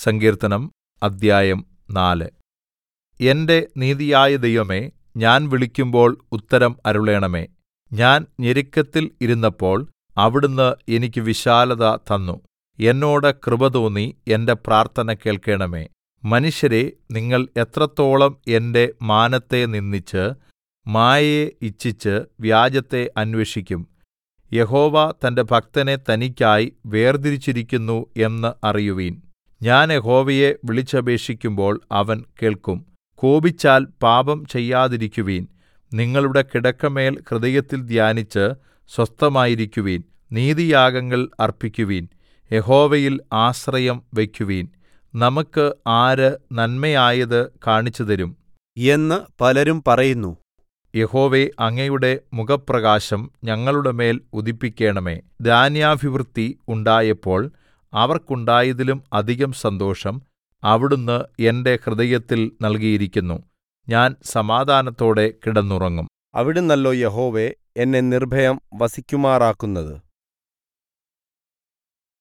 സങ്കീർത്തനം അദ്ധ്യായം നാല് എന്റെ നീതിയായ ദൈവമേ ഞാൻ വിളിക്കുമ്പോൾ ഉത്തരം അരുളേണമേ ഞാൻ ഞെരുക്കത്തിൽ ഇരുന്നപ്പോൾ അവിടുന്ന് എനിക്ക് വിശാലത തന്നു എന്നോട് കൃപ തോന്നി എന്റെ പ്രാർത്ഥന കേൾക്കണമേ മനുഷ്യരേ നിങ്ങൾ എത്രത്തോളം എന്റെ മാനത്തെ നിന്ദിച്ച് മായയെ ഇച്ഛിച്ച് വ്യാജത്തെ അന്വേഷിക്കും യഹോവ തന്റെ ഭക്തനെ തനിക്കായി വേർതിരിച്ചിരിക്കുന്നു എന്ന് അറിയുവിൻ ഞാൻ യഹോവയെ വിളിച്ചപേക്ഷിക്കുമ്പോൾ അവൻ കേൾക്കും കോപിച്ചാൽ പാപം ചെയ്യാതിരിക്കുവിൻ നിങ്ങളുടെ കിടക്കമേൽ ഹൃദയത്തിൽ ധ്യാനിച്ച് സ്വസ്ഥമായിരിക്കുവിൻ നീതിയാഗങ്ങൾ അർപ്പിക്കുവിൻ യഹോവയിൽ ആശ്രയം വയ്ക്കുവിൻ നമുക്ക് ആര് നന്മയായത് കാണിച്ചുതരും എന്ന് പലരും പറയുന്നു യഹോവേ അങ്ങയുടെ മുഖപ്രകാശം ഞങ്ങളുടെ മേൽ ഉദിപ്പിക്കണമേ ധാന്യാഭിവൃദ്ധി ഉണ്ടായപ്പോൾ അവർക്കുണ്ടായതിലും അധികം സന്തോഷം അവിടുന്ന് എന്റെ ഹൃദയത്തിൽ നൽകിയിരിക്കുന്നു ഞാൻ സമാധാനത്തോടെ കിടന്നുറങ്ങും അവിടുന്നല്ലോ യഹോവേ എന്നെ നിർഭയം വസിക്കുമാറാക്കുന്നത്